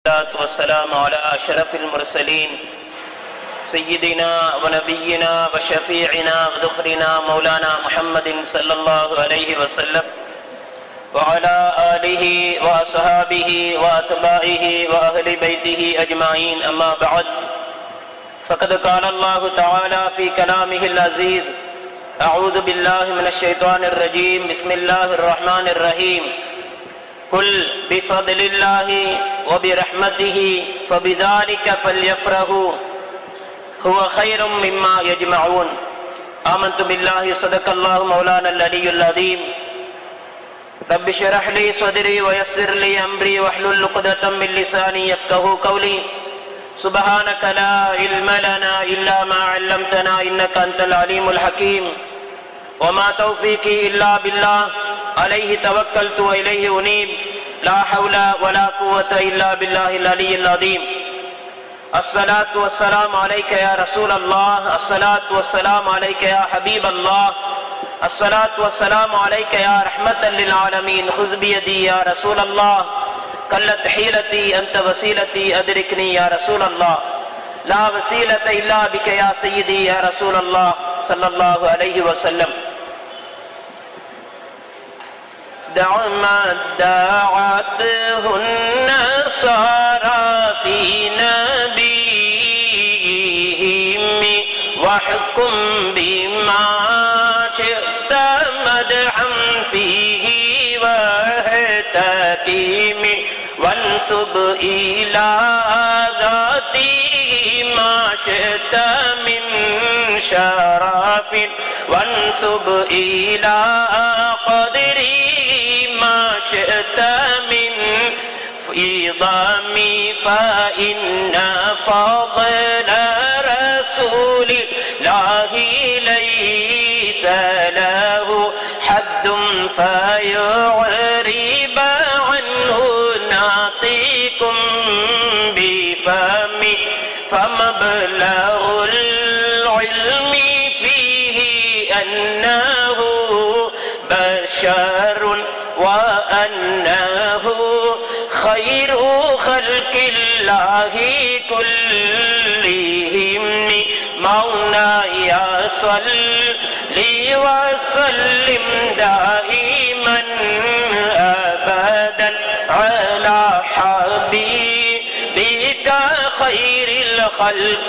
والصلاة والسلام على أشرف المرسلين سيدنا ونبينا وشفيعنا وذخرنا مولانا محمد صلى الله عليه وسلم وعلى آله وأصحابه وأتباعه وأهل بيته أجمعين أما بعد فقد قال الله تعالى في كلامه العزيز أعوذ بالله من الشيطان الرجيم بسم الله الرحمن الرحيم قل بفضل الله وبرحمته فبذلك فليفرحوا هو خير مما يجمعون آمنت بالله صدق الله مولانا العلي العظيم رب اشرح لي صدري ويسر لي أمري واحلل عقدة من لساني يفقه قولي سبحانك لا علم لنا إلا ما علمتنا إنك أنت العليم الحكيم وما توفيقي إلا بالله عليه توكلت وإليه أنيب لا حول ولا قوة إلا بالله العلي العظيم الصلاة والسلام عليك يا رسول الله الصلاة والسلام عليك يا حبيب الله الصلاة والسلام عليك يا رحمة للعالمين خذ بيدي يا رسول الله قلت حيلتي أنت وسيلتي أدركني يا رسول الله لا وسيلة إلا بك يا سيدي يا رسول الله صلى الله عليه وسلم دع ما دعته النصارى في نبيهم واحكم بما شئت مدحا فيه واهتكم وانسب إلى ذاته ما شئت من شرف وانسب إلى قدره ما شئت من عظام فإن فضل رسول الله ليس له حد فيعرب عنه ناطق بفم فمبلغ العلم فيه أنه بشر وأنه خير خلق الله كلهم مولاي صل وسلم دائما أبدا على حبيبك خير الخلق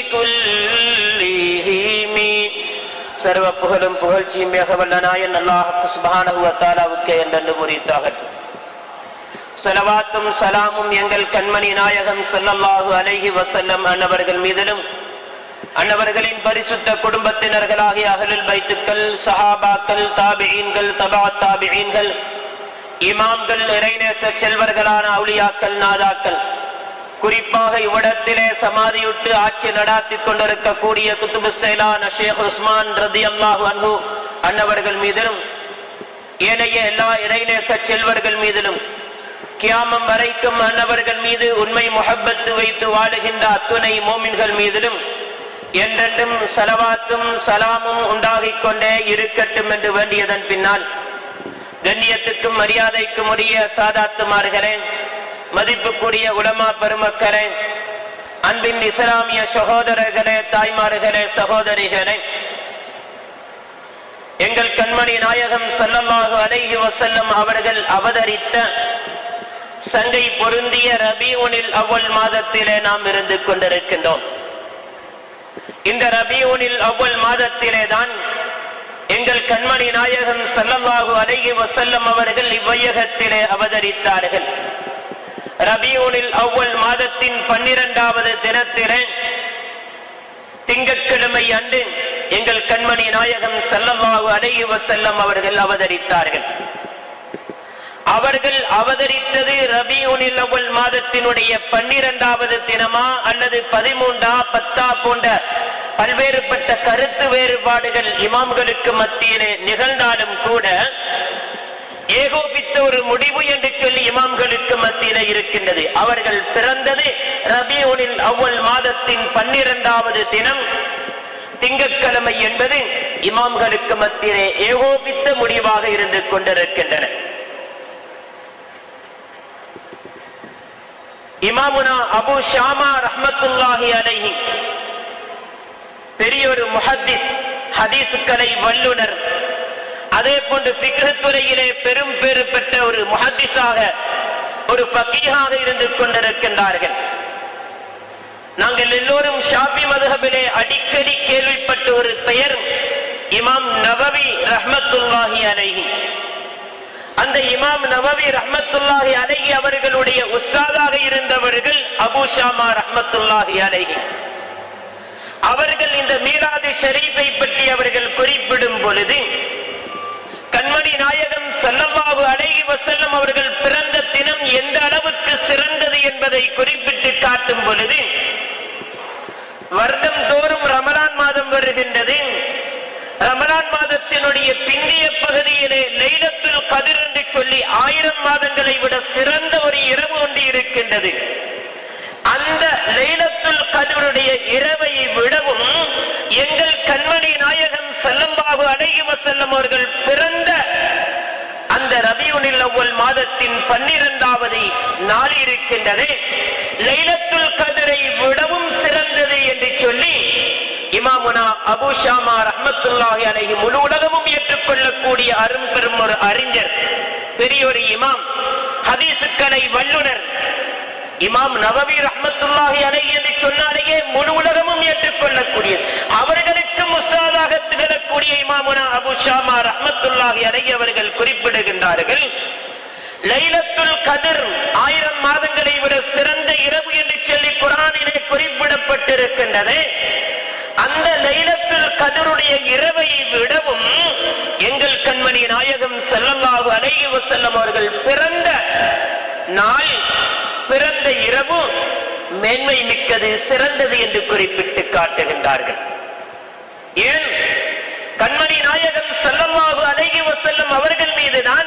كلهم சர்வ புகழும் புகழ்ச்சியும் மிக வல்ல நாயன் அல்லாஹு சுபஹானஹு வ தஆலாவுக்கே என்றென்று முறித்தாகட்டும் சலவாத்தும் சலாமும் எங்கள் கண்மணி நாயகம் ஸல்லல்லாஹு அலைஹி வஸல்லம் அன்னவர்கள் மீதிலும் அன்னவர்களின் பரிசுத்த குடும்பத்தினர்களாகிய அகலுல் பைத்துக்கள் சஹாபாக்கள் தாபிஈன்கள் தபா தாபிஈன்கள் இமாம்கள் இறைநேச செல்வர்களான அவுலியாக்கள் நாதாக்கள் குறிப்பாக இவ்விடத்திலே சமாதியுட்டு ஆட்சி நடாத்திக் கொண்டிருக்கக்கூடிய குத்துபு சேலான ஷேக் உஸ்மான் ரதி அல்லாஹு அன்ஹு அன்னவர்கள் மீதிலும் ஏனைய எல்லா இறைநேச செல்வர்கள் மீதிலும் கியாமம் வரைக்கும் அன்னவர்கள் மீது உண்மை முகப்பத்து வைத்து வாழுகின்ற அத்துணை மோமின்கள் மீதிலும் என்றென்றும் சலவாத்தும் சலாமும் உண்டாகிக் கொண்டே இருக்கட்டும் என்று வேண்டியதன் பின்னால் கண்ணியத்துக்கும் மரியாதைக்கும் உரிய சாதாத்துமார்களே மதிப்புக்குரிய உலமா பெருமக்களே அன்பின் இஸ்லாமிய சகோதரர்களே தாய்மார்களே சகோதரிகளே எங்கள் கண்மணி நாயகம் சொல்லமாக அலைஹி வசல்லம் அவர்கள் அவதரித்த சங்கை பொருந்திய ரபியூனில் அவ்வள் மாதத்திலே நாம் இருந்து கொண்டிருக்கின்றோம் இந்த ரபியூனில் அவ்வள் மாதத்திலே தான் எங்கள் கண்மணி நாயகம் சல்லல்லாஹு அலைஹி வசல்லம் அவர்கள் இவ்வையகத்திலே அவதரித்தார்கள் ரபியூனில் அவ்வள் மாதத்தின் பன்னிரண்டாவது தினத்திலே திங்கட்கிழமை அன்று எங்கள் கண்மணி நாயகம் சல்லல்லாஹு அலைஹி வசல்லம் அவர்கள் அவதரித்தார்கள் அவர்கள் அவதரித்தது ரபியூனில் அவ்வள் மாதத்தினுடைய பன்னிரண்டாவது தினமா அல்லது பதிமூன்றா பத்தா போன்ற பல்வேறுபட்ட கருத்து வேறுபாடுகள் இமாம்களுக்கு மத்தியிலே நிகழ்ந்தாலும் கூட ஏகோபித்த ஒரு முடிவு என்று சொல்லி இமாம்களுக்கு மத்தியில இருக்கின்றது அவர்கள் பிறந்தது ரபியூனில் அவ்வள் மாதத்தின் பன்னிரண்டாவது தினம் திங்கட்கிழமை என்பது இமாம்களுக்கு மத்தியிலே ஏகோபித்த முடிவாக இருந்து கொண்டிருக்கின்றன இமாமுனா அபு ஷாமா ரஹ்மத்துல்லாஹி அலைஹி பெரிய ஒரு முஹத்திஸ் ஹதீசுக்கலை வல்லுனர் அதே போன்று ஃபிக்ஹ் துறையிலே பெரும் பேறு பெற்ற ஒரு முஹத்திஸாக ஒரு ஃபகீஹாக இருந்து கொண்டிருக்கின்றார்கள் நாங்கள் எல்லோரும் ஷாபி மதுஹபிலே அடிக்கடி கேள்விப்பட்ட ஒரு பெயர் இமாம் நவவி ரஹ்மத்துல்லாஹி அலைஹி அந்த இமாம் நவவி ரஹ்மத்துல்லாஹி அலைஹி அவர்களுடைய உஸ்தாதாக இருந்தவர்கள் அபு ஷாமா ரஹ்மத்துல்லாஹி அலைஹி அவர்கள் இந்த மீலாது ஷரீஃபை பற்றி அவர்கள் குறிப்பிடும் பொழுது கண்மணி நாயகம் ஸல்லல்லாஹு அலைஹி வஸல்லம் அவர்கள் பிறந்த தினம் எந்த அளவுக்கு சிறந்தது என்பதை குறிப்பிட்டு காட்டும் பொழுது வருடம் தோறும் ரமலான் மாதம் வருகின்றது ரமலான் மாதத்தினுடைய பிந்திய பகுதியிலே லைலத்துல் கதிர் என்று சொல்லி ஆயிரம் மாதங்களை விட சிறந்த ஒரு இரவு ஒன்று இருக்கின்றது அந்த லைலத்துல் கதிருடைய இரவை விடவும் எங்கள் கண்மணி நாயகம் செல்லம்பாபு அழகி வசல்லம் அவர்கள் பிறந்த அந்த ரபியுனில் அவ்வல் மாதத்தின் பன்னிரெண்டாவது நாள் இருக்கின்றது லைலத்துல் கதிரை விடவும் சிறந்தது என்று சொல்லி இமாமுனா அபு ஷாமா ரஹ்மத்துல்லாஹி அலைஹி முழு உலகமும் ஏற்றுக்கொள்ளக்கூடிய அரும் பெரும் ஒரு அறிஞர் பெரிய ஒரு இமாம் ஹதீசுக்கலை வல்லுனர் இமாம் நவவி ரஹ்மத்துல்லாஹி அலைஹி என்று சொன்னாலேயே முழு உலகமும் ஏற்றுக்கொள்ளக்கூடிய அவர்களுக்கு முஸ்தாதாக திகழக்கூடிய இமாமுனா அபு ஷாமா ரஹ்மத்துல்லாஹி அலைஹி அவர்கள் குறிப்பிடுகின்றார்கள் லைலத்துல் கதிர் ஆயிரம் மாதங்களை விட சிறந்த இரவு என்று சொல்லி குரானிலே குறிப்பிடப்பட்டிருக்கின்றது அந்த லைலத்துல் கதிருடைய இரவை விடவும் எங்கள் கண்மணி நாயகம் ஸல்லல்லாஹு அலைஹி வஸல்லம் அவர்கள் பிறந்த நாள் பிறந்த இரவு மேன்மை மிக்கது சிறந்தது என்று குறிப்பிட்டு காட்டுகின்றார்கள் ஏன் கண்மணி நாயகம் ஸல்லல்லாஹு அலைஹி வஸல்லம் அவர்கள் மீதுதான்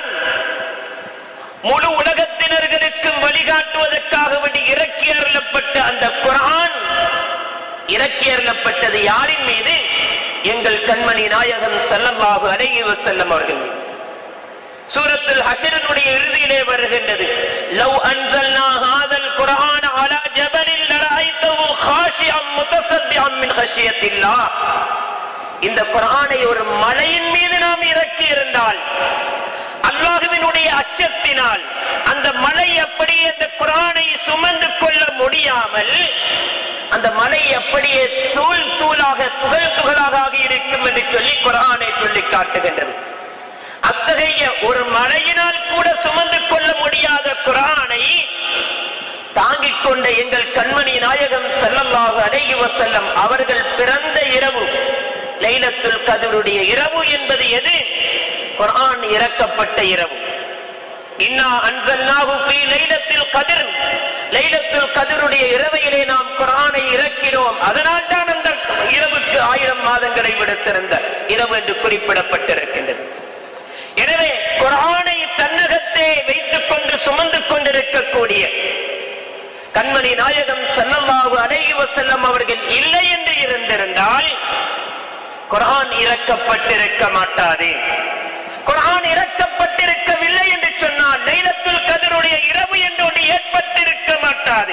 முழு உலகத்தினர்களுக்கும் வழிகாட்டுவதற்காக வேண்டி இறக்கி அருளப்பட்ட அந்த குரான் இறக்கி அருளப்பட்டது யாரின் மீது எங்கள் கண்மணி நாயகம் ஸல்லல்லாஹு அலைஹி வஸல்லம் அவர்கள் மீது சூரத்துல் ஹஷரனுடைய இறுதியிலே வருகின்றது லவ் அன்சல்னா ஹாதல் குர்ஆன அலா ஜபலில் லரஐதஹு காஷிஅம் முத்தஸத்திஅம் மின் ஹஷியத்தில்லாஹ் இந்த குர்ஆனை ஒரு மலையின் மீது நாம் இறக்கி இருந்தால் அல்லாஹுவினுடைய அச்சத்தினால் அந்த மலை அப்படியே அந்த குர்ஆனை சுமந்து கொள்ள முடியாமல் அந்த மலை அப்படியே தூள் தூளாக துகள் துகளாக ஆகி இருக்கும் என்று சொல்லி குர்ஆனை சொல்லி காட்டுகின்றது அத்தகைய ஒரு மழையினால் கூட சுமந்து கொள்ள முடியாத குரானை தாங்கிக் கொண்ட எங்கள் கண்மணி நாயகம் ஸல்லல்லாஹு அலைஹி வஸல்லம் அவர்கள் பிறந்த இரவு லைலத்துல் கதருடைய இரவு என்பது எது குர்ஆன் இறக்கப்பட்ட இரவு இன்னா அன்சல்னாஹு ஃபீ லைலத்தில் கதிர் லைலத்துல் கதிருடைய இரவையிலே நாம் குர்ஆனை இறக்கினோம் அதனால் தான் அந்த இரவுக்கு ஆயிரம் மாதங்களை விட சிறந்த இரவு என்று குறிப்பிடப்பட்டிருக்கின்றது எனவே குரானை தன்னகத்தே வைத்துக் கொண்டு சுமந்து கொண்டிருக்கக்கூடிய கண்மணி நாயகம் ஸல்லல்லாஹு அலைஹி வஸல்லம் அவர்கள் இல்லை என்று இருந்திருந்தால் குரான் இறக்கப்பட்டிருக்க மாட்டாது குரான் இறக்கப்பட்டிருக்கவில்லை என்று சொன்னால் லைலத்துல் கதருடைய இரவு என்று ஒன்று ஏற்பட்டிருக்க மாட்டாது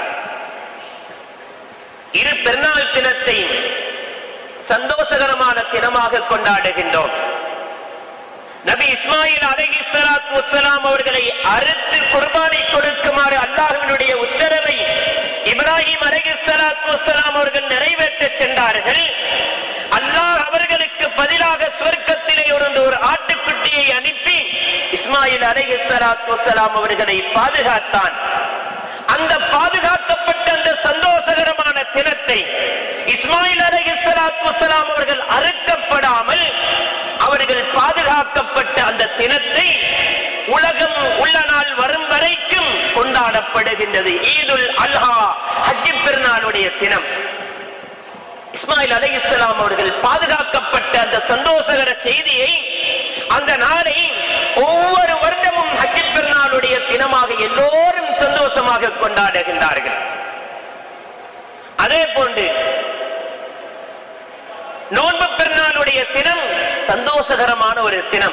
இரு பெருநாள் தினத்தை சந்தோஷகரமான தினமாக கொண்டாடுகின்றோம் நபி இஸ்மாயில் அலைஹி ஸலாத்து வஸ்ஸலாம் அவர்களை அறுத்து குர்பானி கொடுக்குமாறு அல்லாஹ்வினுடைய உத்தரவை இப்ராஹிம் அலைஹி ஸலாத்து வஸ்ஸலாம் அவர்கள் நிறைவேற்ற சென்றார்கள் அல்லாஹ் அவர்களுக்கு பதிலாக சொர்க்கத்திலே இருந்து ஒரு ஆட்டுக்குட்டியை அனுப்பி இஸ்மாயில் அலைஹி ஸலாத்து வஸ்ஸலாம் அவர்களை பாதுகாத்தான் அந்த பாதுகாக்கப்பட்ட அந்த சந்தோஷகரமான தினத்தை இஸ்மாயில் அலைஹி ஸலாத்து வஸ்ஸலாம் அவர்கள் அறுக்கப்படாமல் அவர்கள் பாதுகாக்கப்பட்ட அந்த தினத்தை உலகம் உள்ள நாள் வரும் வரைக்கும் கொண்டாடப்படுகின்றது ஈதுல் அல்ஹா ஹஜ்ஜி பெருநாளுடைய தினம் இஸ்மாயில் அலை இஸ்லாம் அவர்கள் பாதுகாக்கப்பட்ட அந்த சந்தோஷகர செய்தியை அந்த நாளை ஒவ்வொரு வருடமும் ஹஜ்ஜி பெருநாளுடைய தினமாக எல்லோரும் சந்தோஷமாக கொண்டாடுகின்றார்கள் அதே போன்று நோன்பு பெருநாளுடைய தினம் சந்தோஷகரமான ஒரு தினம்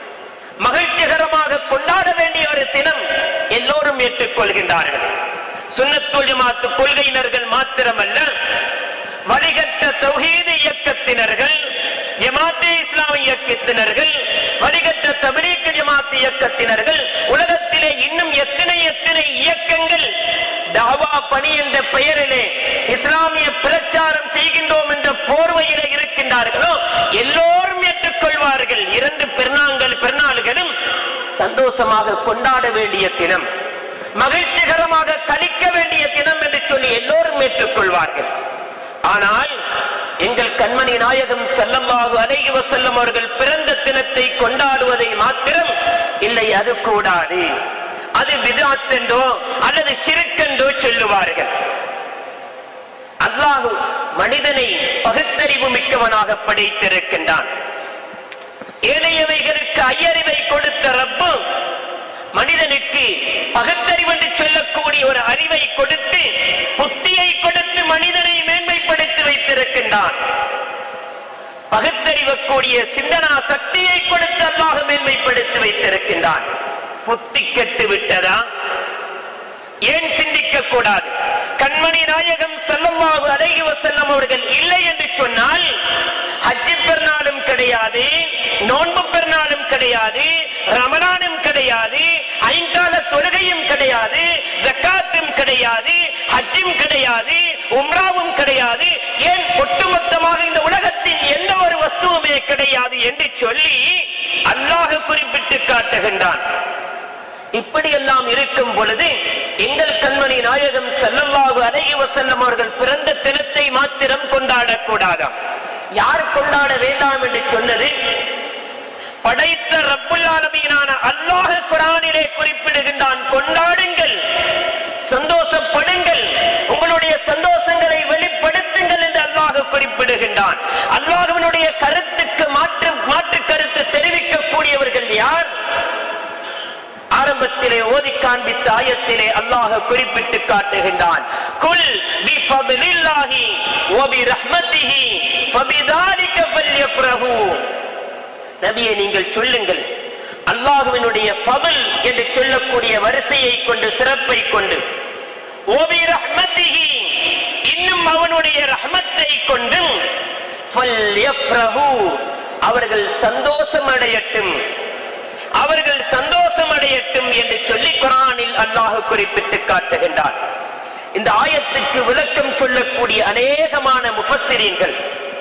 மகிழ்ச்சிகரமாக கொண்டாட வேண்டிய ஒரு தினம் எல்லோரும் ஏற்றுக்கொள்கின்றார்கள் சுன்னத்துல் ஜமாத்து கொள்கையினர்கள் மாத்திரமல்ல வழிகட்ட தௌஹீது இயக்கத்தினர்கள் ஜமாத்தே இஸ்லாமிய இயக்கத்தினர்கள் வழிகட்ட தபரீக்கு ஜமாத் இயக்கத்தினர்கள் உலகத்திலே இன்னும் எத்தனை எத்தனை இயக்கங்கள் தாவா பணி என்ற பெயரிலே இஸ்லாமிய பிரச்சாரம் செய்கின்றோம் என்ற போர்வையிலே இருக்கின்றார்களோ எல்லோரும் ஏற்றுக்கொள்வார்கள் இரண்டு பெருநாங்கள் பெருநாள்களும் சந்தோஷமாக கொண்டாட வேண்டிய தினம் மகிழ்ச்சிகரமாக கழிக்க வேண்டிய தினம் என்று சொல்லி எல்லோரும் ஏற்றுக்கொள்வார்கள் ஆனால் எங்கள் கண்மணி நாயகம் செல்லமாக அலைஹி வஸல்லம் அவர்கள் பிறந்த தினத்தை கொண்டாடுவதை மாத்திரம் இல்லை அது கூடாது அது விதாத் என்றோ அல்லது சிறுக்கென்றோ சொல்லுவார்கள் அல்லாஹு மனிதனை பகுத்தறிவு மிக்கவனாக படைத்திருக்கின்றான் ஏனையவைகளுக்கு ஐயறிவை கொடுத்த ரப்பு மனிதனுக்கு பகுத்தறிவு என்று சொல்லக்கூடிய ஒரு அறிவை கொடுத்து புத்தியை கொடுத்து மனிதனை மேன்மைப்படுத்தி வைத்திருக்கின்றான் பகுத்தறிவக்கூடிய சிந்தனா சக்தியை கொடுத்து அல்லாஹ் மேன்மைப்படுத்தி வைத்திருக்கின்றான் புத்தி கெட்டு விட்டதா ஏன் சிந்திக்க கூடாது கண்மணி நாயகம் செல்லமாக அலைஹி வஸல்லம் அவர்கள் இல்லை என்று சொன்னால் ஹஜ்ஜி பெருநாளும் கிடையாது நோன்பு பெருநாளும் கிடையாது ரமலானும் கிடையாது ஐங்கால தொழுகையும் கிடையாது ஜக்காத்தும் கிடையாது ஹஜ்ஜும் கிடையாது உம்ராவும் கிடையாது ஏன் ஒட்டுமொத்தமாக இந்த உலகத்தின் எந்த ஒரு வஸ்துவுமே கிடையாது என்று சொல்லி அல்லாஹ் குறிப்பிட்டு காட்டுகின்றான் இப்படியெல்லாம் இருக்கும் பொழுது எங்கள் கண்மணி நாயகம் செல்லல்லாஹு அலைஹி வஸல்லம் அவர்கள் பிறந்த தினத்தை மாத்திரம் கொண்டாடக்கூடாதாம் யார் கொண்டாட வேண்டாம் என்று சொன்னது படைத்த ரப்புல் ஆலமீனான அல்லாஹ் குரானிலே குறிப்பிடுகின்றான் கொண்டாடுங்கள் சந்தோஷப்படுங்கள் உங்களுடைய சந்தோஷங்களை வெளிப்படுத்துங்கள் என்று அல்லாஹ் குறிப்பிடுகின்றான் அல்லாஹ்வினுடைய கருத்துக்கு மாற்று மாற்று கருத்து தெரிவிக்கக்கூடியவர்கள் யார் ஆரம்பத்திலே ஓதி காண்பித்த ஆயத்திலே அல்லாஹ் குறிப்பிட்டு காட்டுகின்றான் குல் பி ஃபضலில்லாஹி வ பி ரஹ்மத்திஹி ஃபபிதாலிக ஃபல்யஃப்ரஹு நபியே நீங்கள் சொல்லுங்கள் அல்லாஹ்வினுடைய ஃபضல் என்று சொல்லக்கூடிய வரிசையை கொண்டு சிறப்பை கொண்டு ஓபி ரஹ்மத்திஹி இன்னும் அவனுடைய ரஹ்மத்தை கொண்டு ஃபல்யஃப்ரஹு அவர்கள் சந்தோஷம் அடையட்டும் அவர்கள் சந்தோஷம் அடையட்டும் என்று சொல்லி குரானில் அல்லாஹ் குறிப்பிட்டு காட்டுகின்றார் இந்த ஆயத்துக்கு விளக்கம் சொல்லக்கூடிய அநேகமான முபஸ்ஸிரீன்கள்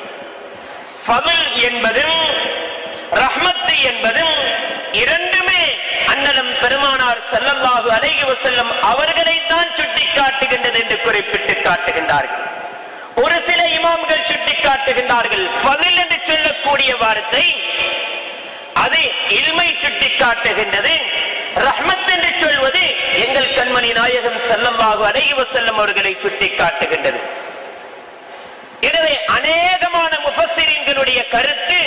ஃபதுல் என்பதும் ரஹ்மத்து என்பதும் இரண்டுமே அன்னலம் பெருமானார் ஸல்லல்லாஹு அலைஹி வஸல்லம் அவர்களை தான் சுட்டி காட்டுகின்றது என்று குறிப்பிட்டு காட்டுகின்றார்கள் ஒரு சில இமாம்கள் சுட்டி காட்டுகின்றார்கள் ஃபதுல் என்று சொல்லக்கூடிய வார்த்தை அது இல்மை சுட்டி காட்டுகின்றது ரஹ்மத் என்று சொல்வது எங்கள் கண்மணி நாயகம் செல்லம்பாகு அலைஹி வஸல்லம் அவர்களை சுட்டி காட்டுகின்றது எனவே அநேகமான முஃபஸ்ஸிரீன்களுடைய கருத்து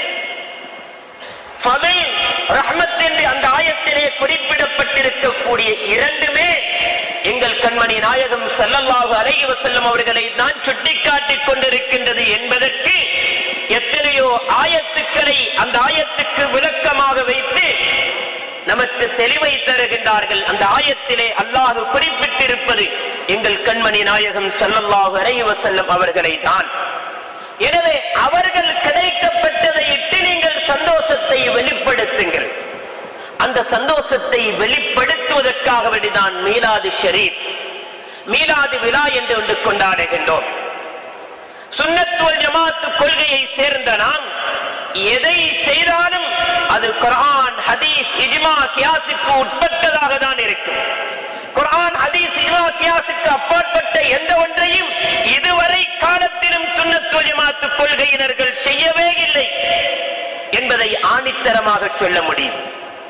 ஃபதில் ரஹ்மத் என்று அந்த ஆயத்திலே குறிப்பிடப்பட்டிருக்கக்கூடிய இரண்டுமே எங்கள் கண்மணி நாயகம் ஸல்லல்லாஹு அலைஹி வஸல்லம் அவர்களை தான் சுட்டிக்காட்டிக் கொண்டிருக்கின்றது என்பதற்கு எத்தனையோ ஆயத்துக்களை அந்த ஆயத்துக்கு விளக்கமாக வைத்து நமக்கு தெளிவை தருகின்றார்கள் அந்த ஆயத்திலே அல்லாஹ் குறிப்பிட்டிருப்பது எங்கள் கண்மணி நாயகம் ஸல்லல்லாஹு அலைஹி வஸல்லம் அவர்களை தான் எனவே அவர்கள் கிடைக்கப்பட்டதை இட்டு நீங்கள் சந்தோஷத்தை வெளிப்படுத்துங்கள் அந்த சந்தோஷத்தை வெளிப்படுத்துவதற்காக வேண்டிதான் மீலாது ஷரீப் மீலாது விழா என்று ஒன்று கொண்டாடுகின்றோம் சுன்னத்துவல் ஜமாத்து கொள்கையை சேர்ந்த நாம் எதை செய்தாலும் அது குர்ஆன் ஹதீஸ் இஜ்மா கியாசுக்கு உட்பட்டதாக தான் இருக்கும் குர்ஆன் ஹதீஸ் இஜ்மா கியாசுக்கு அப்பாற்பட்ட எந்த ஒன்றையும் இதுவரை காலத்திலும் சுன்னத்துவல் ஜமாத்து கொள்கையினர்கள் செய்யவே இல்லை என்பதை ஆணித்தரமாக சொல்ல முடியும்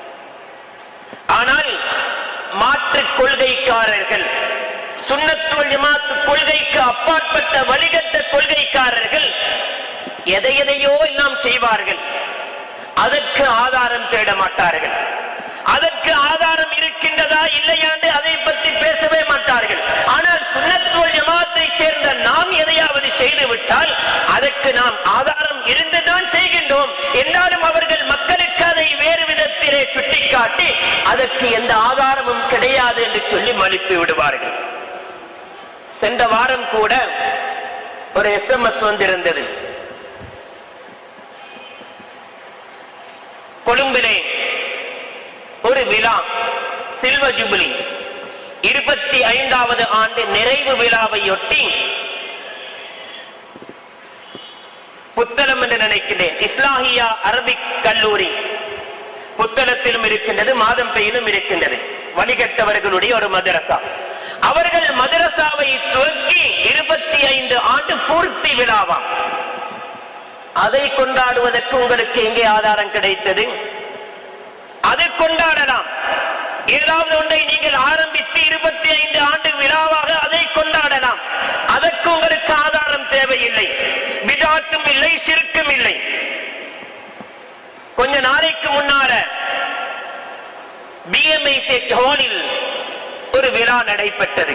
ஆனால் மாற்று கொள்கைக்காரர்கள் சுன்னத்துவல் ஜமாத்து கொள்கைக்கு அப்பாற்பட்ட வழிகட்ட கொள்கைக்காரர்கள் எதை எதையோ எல்லாம் செய்வார்கள் அதற்கு ஆதாரம் தேட மாட்டார்கள் அதற்கு ஆதாரம் இருக்கின்றதா இல்லையாண்டு அதை பற்றி பேசவே மாட்டார்கள் ஆனால் சுன்னத்துவல் ஜமாத்தை சேர்ந்த நாம் எதையாவது செய்து விட்டால் அதற்கு நாம் ஆதாரம் இருந்துதான் செய்கின்றோம் என்றாலும் அவர்கள் மக்களுக்கு அதை வேறு விதத்திலே சுட்டிக்காட்டி அதற்கு எந்த ஆதாரமும் கிடையாது என்று சொல்லி மலித்து விடுவார்கள் சென்ற வாரம் கூட ஒரு எஸ்எம்எஸ் வந்திருந்தது கொழும்பிலே ஒரு விழா சில்வ ஜூபிலி இருபத்தி ஐந்தாவது ஆண்டு நிறைவு விழாவையொட்டி புத்தளம் என்று நினைக்கிறேன் இஸ்லாஹியா அரபிக் கல்லூரி புத்தளத்திலும் இருக்கின்றது மாதம்பையிலும் இருக்கின்றது வழிகட்டவர்களுடைய ஒரு மதரசா அவர்கள் மதரசாவை துவக்கி இருபத்தி ஐந்து ஆண்டு பூர்த்தி விழாவாம் அதை கொண்டாடுவதற்கு உங்களுக்கு எங்கே ஆதாரம் கிடைத்தது அதை கொண்டாடலாம் ஏதாவது ஒன்றை நீங்கள் ஆரம்பித்து இருபத்தி ஐந்து ஆண்டு விழாவாக அதை கொண்டாடலாம் அதற்கு உங்களுக்கு ஆதாரம் தேவையில்லை விதாத்தும் இல்லை சிறுக்கும் இல்லை கொஞ்ச நாளைக்கு முன்னால பிஎம்ஐ ஹாலில் ஒரு விழா நடைபெற்றது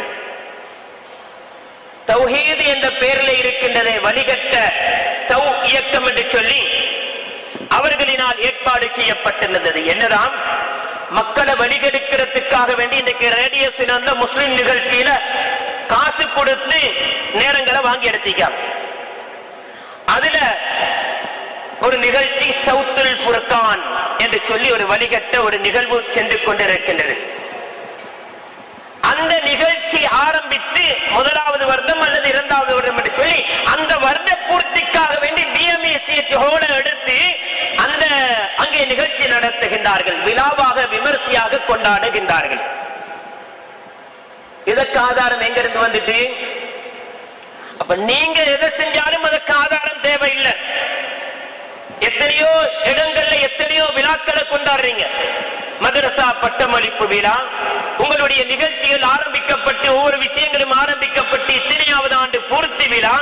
தௌஹீது என்ற பெயரில் இருக்கின்றதை வழிகட்ட தௌ இயக்கம் என்று சொல்லி அவர்களினால் ஏற்பாடு செய்யப்பட்டிருந்தது என்னதான் மக்களை வழிகெடுக்கிறதுக்காக வேண்டி இன்றைக்கு ரேடியோ சினந்த முஸ்லிம் நிகழ்ச்சியில காசு கொடுத்து நேரங்களை வாங்கி எடுத்திக்காங்க அதுல ஒரு நிகழ்ச்சி சவுத்துல் ஃபுர்கான் என்று சொல்லி ஒரு வழிகட்ட ஒரு நிகழ்வு சென்று கொண்டிருக்கின்றது அந்த நிகழ்ச்சி ஆரம்பித்து முதலாவது வருடம் அல்லது இரண்டாவது வருடம் என்று சொல்லி அந்த வருட பூர்த்திக்காக வேண்டி பிஎம்ஏசி ஹோல எடுத்து அந்த அங்கே நிகழ்ச்சி நடத்துகின்றார்கள் விழாவாக விமர்சையாக கொண்டாடுகின்றார்கள் இதற்கு ஆதாரம் எங்கிருந்து வந்துட்டு அப்ப நீங்க எதை செஞ்சாலும் அதற்கு ஆதாரம் தேவையில்லை எத்தனையோ இடங்கள்ல எத்தனையோ விழாக்களை கொண்டாடுறீங்க மதரசா பட்டமளிப்பு விழா உங்களுடைய நிகழ்ச்சிகள் ஆரம்பிக்கப்பட்டு ஒவ்வொரு விஷயங்களும் ஆரம்பிக்கப்பட்டு இத்தனையாவது ஆண்டு பூர்த்தி விழா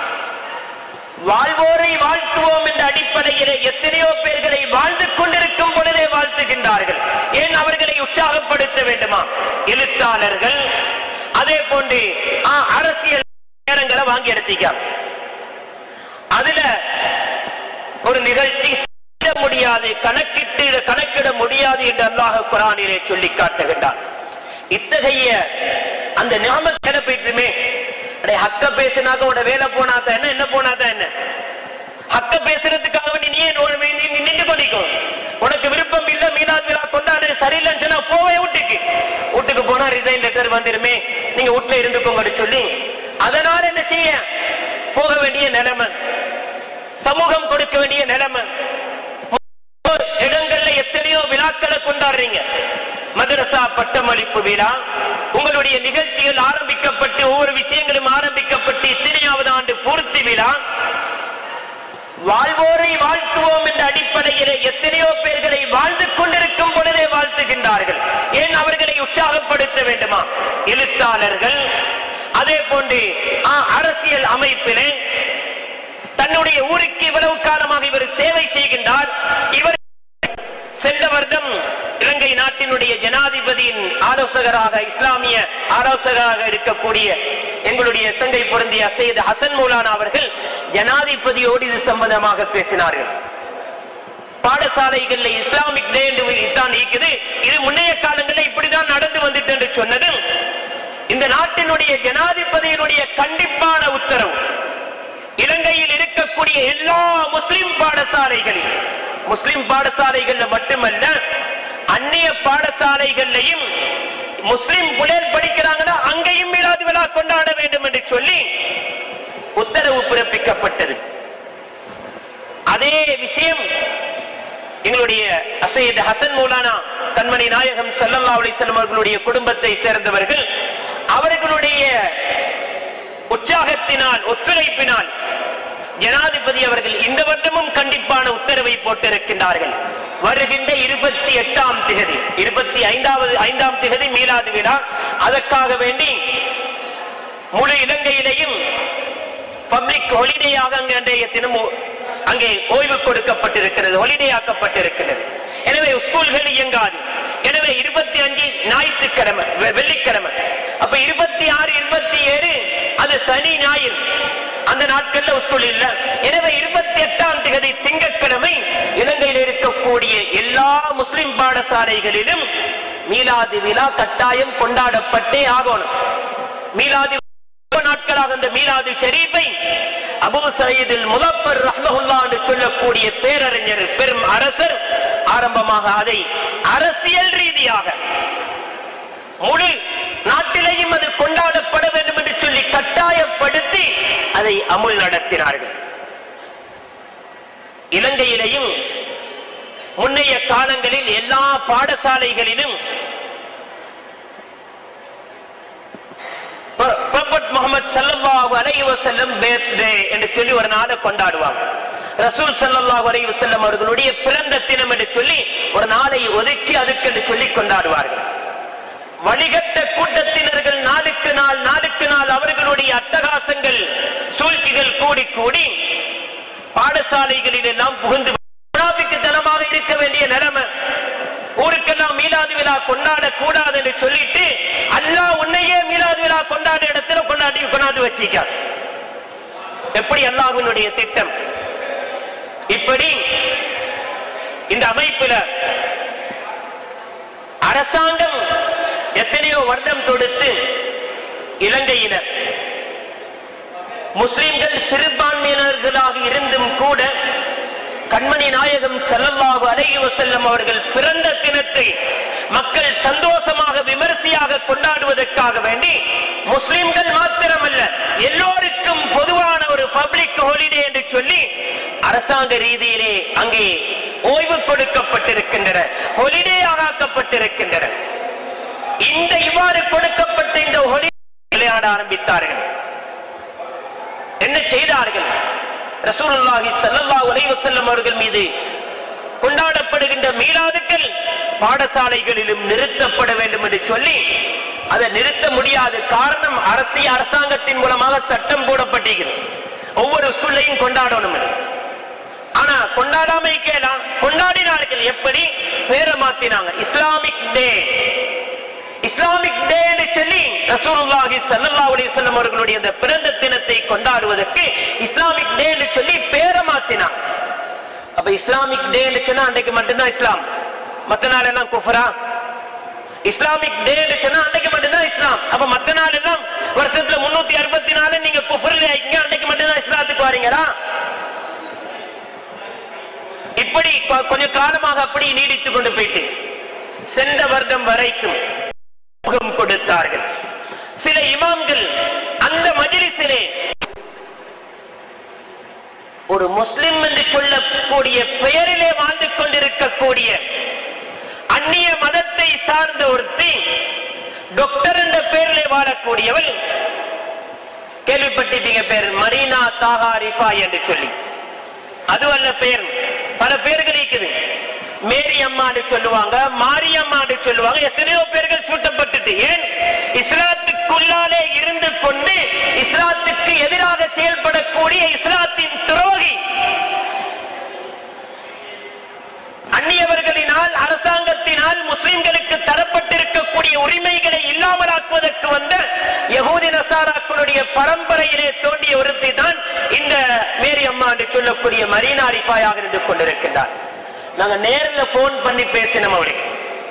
வாழ்வோரை வாழ்த்துவோம் என்ற அடிப்படையில் எத்தனையோ பேர்களை வாழ்ந்து கொண்டிருக்கும் பொழுதே வாழ்த்துகின்றார்கள் ஏன் அவர்களை உற்சாகப்படுத்த வேண்டுமா எழுத்தாளர்கள் அதே போன்று ஆ, அரசியல் நேரங்களை வாங்கி எடுத்திக்காங்க அதுல ஒரு நிகழ்ச்சி செய்ய முடியாது கணக்கிட்டு இதை கணக்கிட முடியாது என்று அல்லாஹ் குரானிலே சொல்லி காட்டுகின்றான் இத்தகைய அந்த ஞாபகம் என்ன போயிட்டுமே அடே ஹக்க பேசினாக்க உட வேலை போனாதான் என்ன என்ன போனாதான் என்ன ஹக்க பேசுறதுக்காக வேண்டி நீ ஏன் ஒரு- நீ நீ நின்று பண்ணிக்கோ உனக்கு விருப்பம் இல்ல மீனாத் விழா கொண்டாடு சரியில்லைன்னு சொன்னா போவே வீட்டுக்கு வீட்டுக்கு போனா ரிசைன் லெட்டர் வந்துருமே நீங்க வீட்டுல இருந்துக்கோங்க சொல்லி அதனால என்ன செய்ய போக வேண்டிய நிலைமை சமூகம் கொடுக்க வேண்டிய நிலைமை இடங்கள்ல எத்தனையோ விழாக்களை கொண்டாடுறீங்க மதரசா பட்டமளிப்பு விழா உங்களுடைய நிகழ்ச்சிகள் ஆரம்பிக்கப்பட்டு ஒவ்வொரு விஷயங்களும் ஆரம்பிக்கப்பட்டு இத்தனையாவது ஆண்டு பூர்த்தி விழா வாழ்வோரை வாழ்த்துவோம் என்ற அடிப்படையில் எத்தனையோ பேர்களை வாழ்ந்து கொண்டிருக்கும் பொழுதே வாழ்த்துகின்றார்கள் ஏன் அவர்களை உற்சாகப்படுத்த வேண்டுமா எழுத்தாளர்கள் அதே போன்று ஆ, அரசியல் அமைப்பிலே தன்னுடைய ஊருக்கு இவ்வளவு காலமாக இவர் சேவை செய்கின்றார் இவர் சென்ற வருடம் இலங்கை நாட்டினுடைய ஜனாதிபதியின் ஆலோசகராக இஸ்லாமிய ஆலோசகராக இருக்கக்கூடிய எங்களுடைய சங்கை பொருந்திய சையது ஹசன் மௌலானா அவர்கள் ஜனாதிபதியோடு இது சம்பந்தமாக பேசினார்கள் பாடசாலைகள்ல இஸ்லாமிக் டே என்று இதுதான் இருக்குது இது முன்னைய காலங்களில் இப்படிதான் நடந்து வந்துட்டு என்று சொன்னது இந்த நாட்டினுடைய ஜனாதிபதியினுடைய கண்டிப்பான உத்தரவு இலங்கையில் இருக்கக்கூடிய எல்லா முஸ்லிம் பாடசாலைகளில் முஸ்லிம் பாடசாலைகள்ல மட்டுமல்ல அந்நிய பாடசாலைகள்லையும் முஸ்லிம் புலர் படிக்கிறாங்கன்னா அங்கேயும் மீளாது விழா கொண்டாட வேண்டும் என்று சொல்லி உத்தரவு பிறப்பிக்கப்பட்டது அதே விஷயம் எங்களுடைய அசையத் ஹசன் மௌலானா கண்மணி நாயகம் ஸல்லல்லாஹு அலைஹி வஸல்லம் அவர்களுடைய குடும்பத்தை சேர்ந்தவர்கள் அவர்களுடைய உற்சாகத்தினால் ஒத்துழைப்பினால் ஜனாதிபதி அவர்கள் இந்த வருடமும் கண்டிப்பான உத்தரவை போட்டிருக்கின்றார்கள் வருகின்ற இருபத்தி எட்டாம் திகதி இருபத்தி ஐந்தாவது ஐந்தாம் திகதி மீலாது விழா அதற்காக வேண்டி முழு இலங்கையிலேயும் பப்ளிக் ஹாலிடேயாக அங்கே அன்றைய தினம் ஓ- அங்கே ஓய்வு கொடுக்கப்பட்டிருக்கிறது ஹாலிடே ஆக்கப்பட்டிருக்கிறது எனவே ஸ்கூல்கள் இயங்காது எனவே இருபத்தி அஞ்சு ஞாயிற்றுக்கிழமை வெ- வெள்ளிக்கிழமை அப்ப இருபத்தி ஆறு இருபத்தி ஏழு அது சனி ஞாயிறு அந்த நாட்கள்ல ஸ்கூல் இல்ல எனவே இருபத்தி எட்டாம் தேதி திங்கட்கிழமை இலங்கையில் இருக்கக்கூடிய எல்லா முஸ்லிம் பாடசாலைகளிலும் மீலாது விழா கட்டாயம் கொண்டாடப்பட்டே ஆகணும் மீலாது ரொம்ப நாட்களாக இந்த மீலாது ஷரீஃபை அபு சயீதில் முதப்பர் ரஹ்மஹுல்லா என்று சொல்லக்கூடிய பேரறிஞர் பெரும் அரசர் ஆரம்பமாக அதை அரசியல் ரீதியாக முழு நாட்டிலேயும் அது கொண்டாடப்பட வேண்டும் என்று சொல்லி கட்டாயப்படுத்தி அதை அமுல் நடத்தினார்கள் இலங்கையிலையும் முன்னைய காலங்களில் எல்லா பாடசாலைகளிலும் ப்ராஃபட் முகமது ஸல்லல்லாஹு அலைஹி வஸல்லம் பர்த்டே என்று சொல்லி ஒரு நாளை கொண்டாடுவாங்க ரசூல் ஸல்லல்லாஹு அலைஹி வஸல்லம் அவர்களுடைய பிறந்த தினம் என்று சொல்லி ஒரு நாளை ஒதுக்கி அதுக்கு என்று சொல்லி கொண்டாடுவார்கள் வழிகட்ட கூட்டத்தினர்கள் நாளுக்கு நாள் நாளுக்கு நாள் அவர்களுடைய அட்டகாசங்கள் சூழ்ச்சிகள் கூடி கூடி பாடசாலைகளில் எல்லாம் புகுந்து தனமாக இருக்க வேண்டிய நிலைமை ஊருக்கெல்லாம் மீலாது விழா கொண்டாட கூடாது என்று சொல்லிட்டு அல்லாஹ் உன்னையே மீலாது விழா கொண்டாட இடத்துல கொண்டாடி கொண்டாந்து வச்சிக்க எப்படி அல்லாஹ்வினுடைய திட்டம் இப்படி இந்த அமைப்புல அரசாங்கம் எத்தனையோ வருடம் தொடுத்து இலங்கையில முஸ்லிம்கள் சிறுபான்மையினர்களாக இருந்தும் கூட கண்மணி நாயகம் ஸல்லல்லாஹு அலைஹி வஸல்லம் அவர்கள் பிறந்த தினத்தை மக்கள் சந்தோஷமாக விமரிசையாக கொண்டாடுவதற்காக வேண்டி முஸ்லிம்கள் மாத்திரமல்ல எல்லோருக்கும் பொதுவான ஒரு பப்ளிக் ஹாலிடே என்று சொல்லி அரசாங்க ரீதியிலே அங்கே ஓய்வு கொடுக்கப்பட்டிருக்கின்றன ஹாலிடே ஆக்கப்பட்டிருக்கின்றன இந்த இவ்வாறு கொடுக்கப்பட்ட இந்த ஹாலிடே விளையாட ஆரம்பித்தார்கள் என்ன செய்தார்கள் ரசூலுல்லாஹி ஸல்லல்லாஹு அலைஹி வஸல்லம் அவர்கள் மீது கொண்டாடப்படுகின்ற மீலாதுக்கள் பாடசாலைகளிலும் நிறுத்தப்பட வேண்டும் என்று சொல்லி அதை நிறுத்த முடியாது காரணம் அரசியல் அரசாங்கத்தின் மூலமாக சட்டம் போடப்பட்டிருக்கிறது ஒவ்வொரு ஸ்கூல்லையும் கொண்டாடணும் என்று. ஆனா கொண்டாடாம இருக்கலாம் கொண்டாடினார்கள் எப்படி பேரை மாத்தினாங்க இஸ்லாமிக் டே இஸ்லாமிக் டே என்று சொல்லி ரசூலுல்லாஹி ஸல்லல்லாஹு அலைஹி வஸல்லம் அவர்களுடைய அந்த பிறந்த தினத்தை கொண்டாடுவதற்கு இஸ்லாமிக் டே என்று சொல்லி பேரை மாத்தினாங்க அப்ப இஸ்லாமிக் டே என்று சொன்னா அன்றைக்கு மட்டும்தான் இஸ்லாம் மத்த நாள் எல்லாம் குஃபரா இஸ்லாமிக் டே என்று சொன்னா அன்றைக்கு மட்டும்தான் இஸ்லாம் அப்ப மத்த நாள் எல்லாம் வருஷத்துல முன்னூத்தி அறுபத்தி நாலு நீங்க குஃபர்ல இங்க அன்றைக்கு மட்டும்தான் இஸ்லாத்துக்கு வாரீங்களா இப்படி கொ- கொஞ்ச காலமாக அப்படி நீடித்துக் கொண்டு போயிட்டு சென்ற வருடம் வரைக்கும் முகம் கொடுத்தார்கள் சில இமாம்கள் அந்த மஜ்லிஸிலே ஒரு முஸ்லிம் என்று சொல்லக்கூடிய பெயரிலே வாழ்ந்து கொண்டிருக்கக்கூடிய அந்நிய மதத்தை சார்ந்த ஒருத்தி டாக்டர் என்ற பெயரிலே வாழக்கூடியவள் கேள்விப்பட்டிருப்பீங்க பேர் மரீனா தாகா ரிஃபா என்று சொல்லி அது அல்ல பெயர் பல பேர்கள் இருக்குது மேரி அம்மான்னு சொல்லுவாங்க மாரியம்மான்னு சொல்லுவாங்க எத்தனையோ பேர்கள் சூட்டப்பட்டுட்டு ஏன் இஸ்லாத்துக்குள்ளாலே இருந்து கொண்டு இஸ்லாத்துக்கு எதிராக செயல்படக்கூடிய இஸ்லாத்தின் துரோகி அந்நியவர்களினால் அரசாங்கத்தினால் முஸ்லிம்களுக்கு தரப்பட்டிருக்கக்கூடிய உரிமைகளை இல்லாமலாக்குவதற்கு வந்த யகூதி நசாராக்களுடைய பரம்பரையிலே தோண்டிய ஒருத்தி தான் இந்த மேரி அம்மா என்று சொல்லக்கூடிய மரீனா ரிஃபாயாக இருந்து கொண்டிருக்கின்றார் நாங்க நேர்ல போன் பண்ணி பேசினோம் அவருக்கு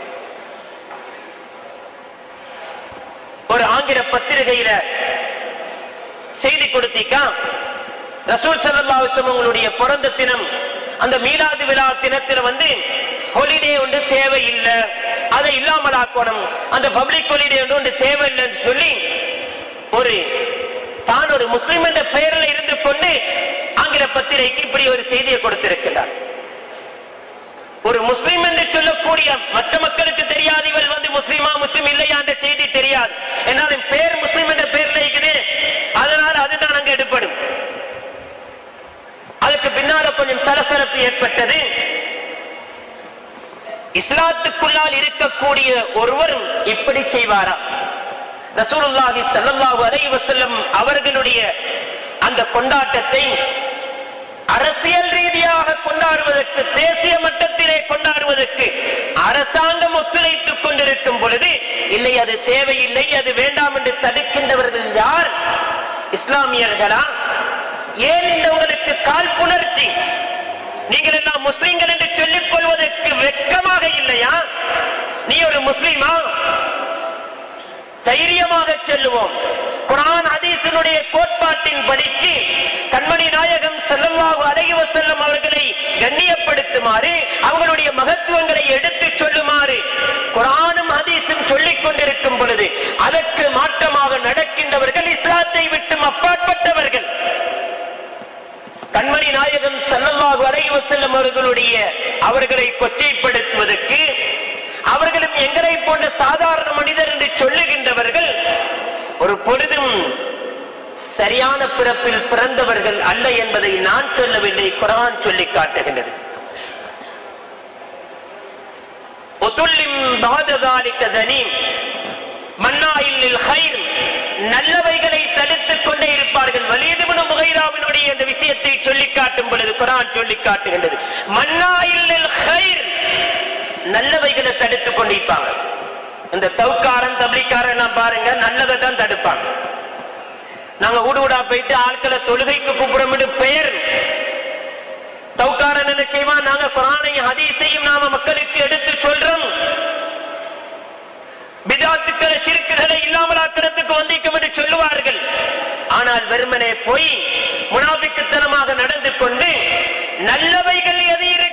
ஒரு ஆங்கில பத்திரிகையில செய்தி கொடுத்தீக்கா ரசூல் ஸல்லல்லாஹு அலைஹி வஸல்லம் உங்களுடைய பிறந்த தினம் அந்த மீலாது விழா தினத்துல வந்து ஹாலிடே ஒன்று தேவையில்லை அதை இல்லாமல் ஆக்கணும் அந்த பப்ளிக் ஹாலிடே ஒன்று ஒன்று தேவையில்லைன்னு சொல்லி ஒரு தான் ஒரு முஸ்லிம் என்ற பெயரில் இருந்து கொண்டு ஆங்கில பத்திரிகைக்கு இப்படி ஒரு செய்தியை கொடுத்திருக்கிறார் ஒரு முஸ்லிம் என்று சொல்லக்கூடிய மற்ற மக்களுக்கு தெரியாது இவள் வந்து முஸ்லிமா முஸ்லிம் இல்லையா என்ற செய்தி தெரியாது என்னாலும் பேர் முஸ்லிம் என்ற பெயர்ல இருக்குது அதனால அதுதான் அங்க எடுப்படும் அதுக்கு பின்னால கொஞ்சம் சலசலப்பு ஏற்பட்டது இஸ்லாத்துக்குள்ளால் இருக்கக்கூடிய ஒருவர் இப்படி செய்வாரா ரசூலுல்லாஹி ஸல்லல்லாஹு அலைஹி வஸல்லம் அவர்களுடைய அந்த கொண்டாட்டத்தை அரசியல் ரீதியாக கொண்டாடுவதற்கு தேசிய மட்டத்திலே கொண்டாடுவதற்கு அரசாங்கம் ஒத்துழைத்துக் கொண்டிருக்கும் பொழுது இல்லை அது தேவையில்லை அது வேண்டாம் என்று தடுக்கின்றவர்கள் யார் இஸ்லாமியர்களா ஏன் இந்த உங்களுக்கு காழ்ப்புணர்ச்சி நீங்கள் எல்லாம் முஸ்லிம்கள் என்று சொல்லிக் கொள்வதற்கு வெட்கமாக இல்லையா நீ ஒரு முஸ்லிமா தைரியமாக சொல்லுவோம் குரான் ஹதீஸினுடைய ஷரியத்தினுடைய கோட்பாட்டின் படிக்கு கண்மணி நாயகம் ஸல்லல்லாஹு அலைஹி வஸல்லம் அவர்களை கண்ணியப்படுத்துமாறு அவங்களுடைய மகத்துவங்களை எடுத்துச் சொல்லுமாறு குர்ஆனும் ஹதீஸும் சொல்லிக் கொண்டிருக்கும் பொழுது அதற்கு மாற்றமாக நடக்கின்றவர்கள் இஸ்லாத்தை விட்டும் அப்பாற்பட்டவர்கள் கண்மணி நாயகம் ஸல்லல்லாஹு அலைஹி வஸல்லம் அவர்களுடைய அவர்களை கொச்சைப்படுத்துவதற்கு அவர்களும் எங்களை போன்ற சாதாரண மனிதர் என்று சொல்லுகின்றவர்கள் ஒரு பொழுதும் சரியான பிறப்பில் பிறந்தவர்கள் அல்ல என்பதை நான் சொல்லவில்லை குரான் சொல்லி காட்டுகின்றது ஒத்துள்ளிம் பாததாலிக்க தனீம் மன்னாயில் ஹைர் நல்லவைகளை தடுத்துக் கொண்டே இருப்பார்கள் வலியதுபுன முகைராவினுடைய இந்த விஷயத்தை சொல்லி காட்டும் பொழுது குரான் சொல்லி காட்டுகின்றது மன்னாயில் ஹைர் நல்லவைகளை தடுத்துக் கொண்டிருப்பாங்க இந்த தவுக்காரன் தபிக்காரன் எல்லாம் பாருங்க நல்லதை தான் தடுப்பாங்க நாங்க ஊடு ஊடா போயிட்டு ஆட்களை தொழுகைக்கு கூப்பிடுறது பெயர் தவுக்காரன் என்ன செய்வான் நாங்க குரானையும் ஹதீஸையும் நாம மக்களுக்கு எடுத்து சொல்றோம் பிதாத்துக்களை சிறுக்குகளை இல்லாமலாக்கிறதுக்கு வந்திக்கும் என்று சொல்லுவார்கள் ஆனால் வெறுமனே போய் முனாபிக்குத்தனமாக நடந்து கொண்டு நல்லவைகள் எது